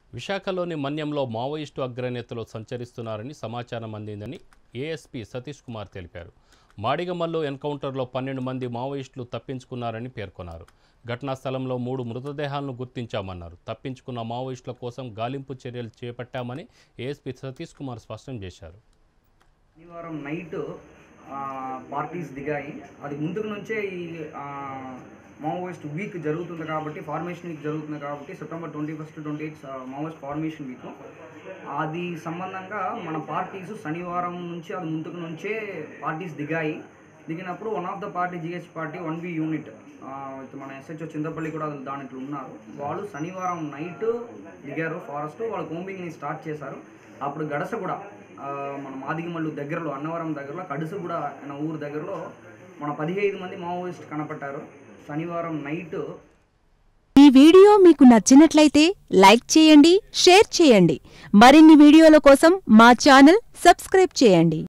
విశాఖలోని మన్యంలో మావోయిస్టు అగ్రనేతలు సంచరిస్తున్నారని సమాచారం అందిందని ఏఎస్పీ సతీష్ కుమార్ తెలిపారు మాడిగమల్లో ఎన్కౌంటర్లో పన్నెండు మంది మావోయిస్టులు తప్పించుకున్నారని పేర్కొన్నారు ఘటనా స్థలంలో మూడు మృతదేహాలను గుర్తించామన్నారు తప్పించుకున్న మావోయిస్టుల కోసం గాలింపు చర్యలు చేపట్టామని ఏఎస్పీ సతీష్ కుమార్ స్పష్టం చేశారు శనివారం నైట్ పార్టీస్ దిగాయి అది ముందుకు నుంచే ఈ ఆ, మావోయిస్ట్ వీక్ జరుగుతుంది కాబట్టి ఫార్మేషన్ వీక్ జరుగుతుంది కాబట్టి September twenty first twenty eight Maoist formation week అది సంబంధంగా మన పార్టీస్ శనివారం నుంచి అది ముందుకు నుంచే పార్టీస్ దిగాయి దిగినప్పుడు one of the party GH party one B unit మన ఎస్హెచ్ఓ చింతపల్లి కూడా దాంట్లో ఉన్నారు వాళ్ళు శనివారం నైట్ దిగారు ఫారెస్ట్ వాళ్ళు కోంబింగ్ని స్టార్ట్ చేశారు అప్పుడు గడస కూడా ఆ, మన మాదిగమల్లు దగ్గరలో అన్నవరం దగ్గరలో కడుసు కూడా అనే ఊరు దగ్గరలో మన పదిహేను మంది మావోయిస్ట్ కనపట్టారు శనివారం నైట్ ఈ వీడియో మీకు నచ్చినట్లయితే లైక్ చేయండి షేర్ చేయండి మరిన్ని వీడియోల కోసం మా ఛానల్ సబ్స్క్రైబ్ చేయండి